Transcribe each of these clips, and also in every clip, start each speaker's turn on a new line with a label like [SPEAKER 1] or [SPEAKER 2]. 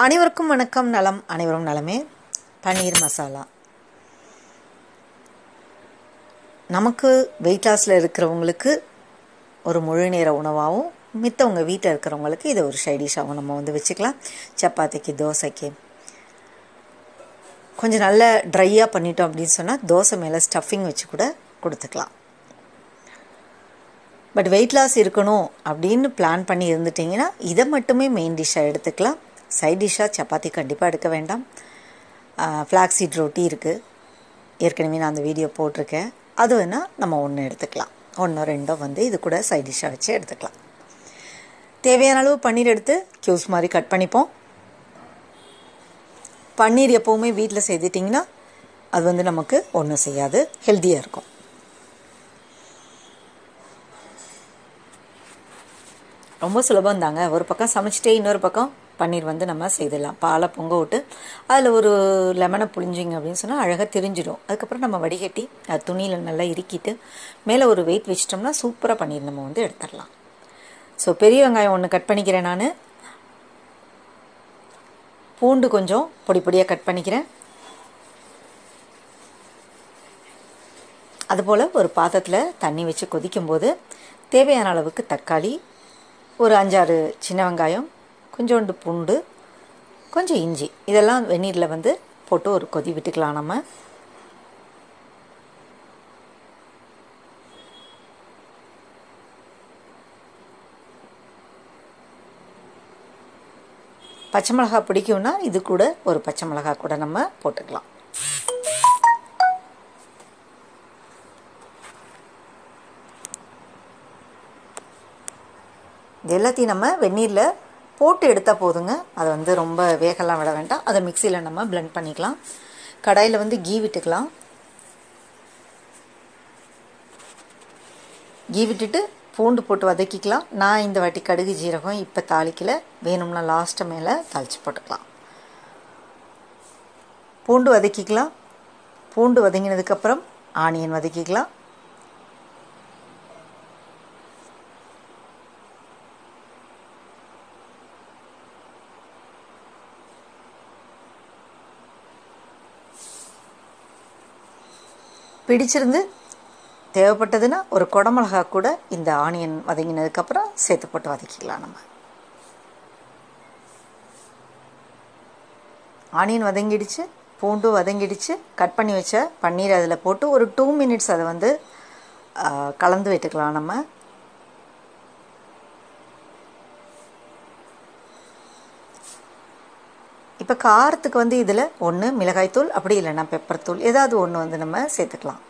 [SPEAKER 1] அனைவருக்கும் வணக்கம் நலம் அனைவரும் நலமே பன்னீர் மசாலா நமக்கு வெயிட் லாஸில் இருக்கிறவங்களுக்கு ஒரு முழு நேர உணவாகவும் மித்தவங்க வீட்டில் இருக்கிறவங்களுக்கு இதை ஒரு சைடிஷாகவும் நம்ம வந்து வச்சுக்கலாம் சப்பாத்திக்கு தோசைக்கு கொஞ்சம் நல்லா ட்ரையாக பண்ணிட்டோம் அப்படின்னு சொன்னால் தோசை மேலே ஸ்டஃபிங் வச்சு கூட கொடுத்துக்கலாம் பட் வெயிட் லாஸ் இருக்கணும் அப்படின்னு பிளான் பண்ணி இருந்துட்டிங்கன்னா இதை மட்டுமே மெயின் டிஷ்ஷாக எடுத்துக்கலாம் சைட் டிஷ்ஷாக சப்பாத்தி கண்டிப்பாக எடுக்க வேண்டாம் ஃப்ளாக்ஸீட் ரொட்டி இருக்குது ஏற்கனவே நான் அந்த வீடியோ போட்டிருக்கேன் அது வேணால் நம்ம ஒன்று எடுத்துக்கலாம் ஒன்றோ ரெண்டோ வந்து இது கூட சைட் டிஷ்ஷாக வச்சு எடுத்துக்கலாம் தேவையான அளவு பன்னீர் எடுத்து க்யூஸ் மாதிரி கட் பண்ணிப்போம் பன்னீர் எப்போவுமே வீட்டில் செய்துட்டிங்கன்னா அது வந்து நமக்கு ஒன்றும் செய்யாது ஹெல்த்தியாக இருக்கும் ரொம்ப சுலபம் தாங்க ஒரு பக்கம் சமைச்சிட்டே இன்னொரு பக்கம் பன்னீர் வந்து நம்ம செய்திடலாம் பாலை பொங்க விட்டு அதில் ஒரு லெமனை புழிஞ்சிங்க அப்படின்னு சொன்னால் அழகாக தெரிஞ்சிடும் அதுக்கப்புறம் நம்ம வடிகட்டி அது துணியில் நல்லா இறுக்கிட்டு மேலே ஒரு வெயிட் வச்சிட்டோம்னா சூப்பராக பன்னீர் நம்ம வந்து எடுத்துடலாம் ஸோ பெரிய வெங்காயம் ஒன்று கட் பண்ணிக்கிறேன் நான் பூண்டு கொஞ்சம் பொடி பொடியாக கட் பண்ணிக்கிறேன் அதுபோல் ஒரு பாத்திரத்தில் தண்ணி வச்சு கொதிக்கும்போது தேவையான அளவுக்கு தக்காளி ஒரு அஞ்சாறு சின்ன வெங்காயம் கொஞ்சோண்டு பூண்டு கொஞ்சம் இஞ்சி இதெல்லாம் வெந்நீரில் வந்து போட்டு ஒரு கொதி விட்டுக்கலாம் நம்ம பச்சை மிளகா பிடிக்கும்னா இது கூட ஒரு பச்சை மிளகா கூட நம்ம போட்டுக்கலாம் இது எல்லாத்தையும் நம்ம வெந்நீரில் போட்டு எடுத்தால் போதுங்க அதை வந்து ரொம்ப வேகலாம் விட வேண்டாம் அதை மிக்சியில் நம்ம பிளெண்ட் பண்ணிக்கலாம் கடாயில் வந்து கீ விட்டுக்கலாம் கீ விட்டுட்டு பூண்டு போட்டு வதக்கிக்கலாம் நான் இந்த வாட்டி கடுகு ஜீரகம் இப்போ தாளிக்கல வேணும்னா லாஸ்ட்டு மேலே தாளித்து போட்டுக்கலாம் பூண்டு வதக்கிக்கலாம் பூண்டு வதங்கினதுக்கப்புறம் ஆனியன் வதக்கிக்கலாம் பிடிச்சிருந்து தேவைப்பட்டதுன்னா ஒரு குடமிளகா கூட இந்த ஆனியன் வதங்கினதுக்கப்புறம் சேர்த்து போட்டு வதக்கிக்கலாம் நம்ம ஆனியன் வதங்கிடுச்சு பூண்டு வதங்கிடுச்சு கட் பண்ணி வச்ச பன்னீர் அதில் போட்டு ஒரு டூ மினிட்ஸ் அதை வந்து கலந்து விட்டுக்கலாம் நம்ம இப்போ காரத்துக்கு வந்து இதில் ஒன்று மிளகாய்த்தூள் அப்படி இல்லைன்னா பெப்பர் தூள் ஏதாவது ஒன்று வந்து நம்ம சேர்த்துக்கலாம்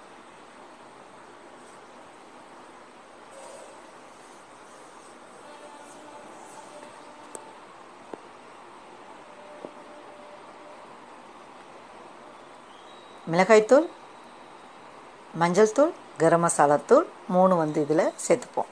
[SPEAKER 1] மிளகாய்த்தூள் மஞ்சள் தூள் கரம் மசாலா தூள் மூணு வந்து இதில் சேர்த்துப்போம்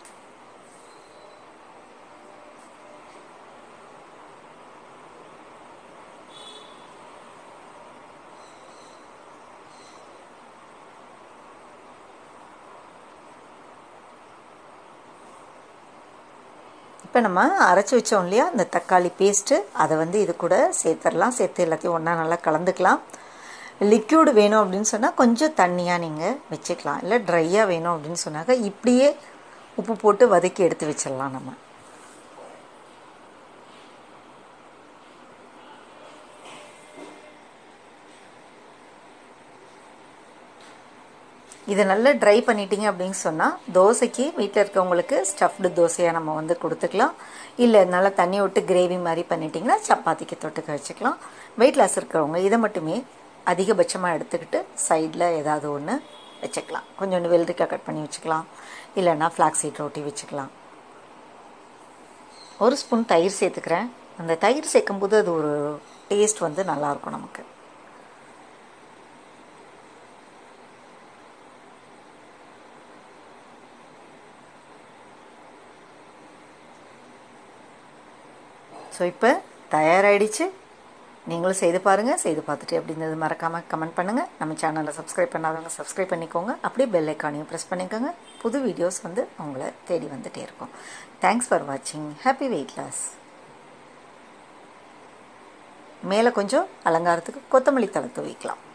[SPEAKER 1] இப்போ நம்ம அரைச்சி வச்சோம் இல்லையா இந்த தக்காளி பேஸ்ட்டு அதை வந்து இது கூட சேர்த்துடலாம் சேர்த்து எல்லாத்தையும் ஒன்றா நல்லா கலந்துக்கலாம் லிக்யூடு வேணும் அப்படின்னு சொன்னால் கொஞ்சம் தண்ணியாக நீங்கள் வச்சுக்கலாம் இல்லை ட்ரையாக வேணும் அப்படின்னு சொன்னாக்க இப்படியே உப்பு போட்டு வதக்கி எடுத்து வச்சிடலாம் நம்ம இதை நல்லா ட்ரை பண்ணிட்டீங்க அப்படின்னு சொன்னால் தோசைக்கு வீட்டில் இருக்கவங்களுக்கு ஸ்டஃப்டு தோசையாக நம்ம வந்து கொடுத்துக்கலாம் இல்லை நல்லா தண்ணி விட்டு கிரேவி மாதிரி பண்ணிட்டிங்கன்னா சப்பாத்திக்கு தொட்டுக்க வச்சுக்கலாம் வெயிட் லாஸ் இருக்கிறவங்க இதை மட்டுமே அதிகபட்சமாக எடுத்துக்கிட்டு சைடில் ஏதாவது ஒன்று வச்சுக்கலாம் கொஞ்சோண்டு வெள்ளரிக்காய் கட் பண்ணி வச்சுக்கலாம் இல்லைன்னா ஃப்ளாக் சீட் ரொட்டி வச்சுக்கலாம் ஒரு ஸ்பூன் தயிர் சேர்த்துக்கிறேன் அந்த தயிர் சேர்க்கும்போது அது ஒரு டேஸ்ட் வந்து நல்லாயிருக்கும் நமக்கு ஸோ இப்போ தயாராகிடுச்சு நீங்களும் செய்து பாருங்கள் செய்து பார்த்துட்டு எப்படி இருந்தது மறக்காமல் கமெண்ட் பண்ணுங்கள் நம்ம சேனலை சப்ஸ்கிரைப் பண்ணாதவங்க சப்ஸ்கிரைப் பண்ணிக்கோங்க அப்படியே பெல் ஐக்கானையும் ப்ரெஸ் பண்ணிக்கோங்க புது வீடியோஸ் வந்து உங்களை தேடி வந்துகிட்டே இருக்கும் தேங்க்ஸ் ஃபார் வாட்சிங் ஹாப்பி வெயிட் லாஸ் மேலே கொஞ்சம் அலங்காரத்துக்கு கொத்தமல்லி தழை தூவிக்கலாம்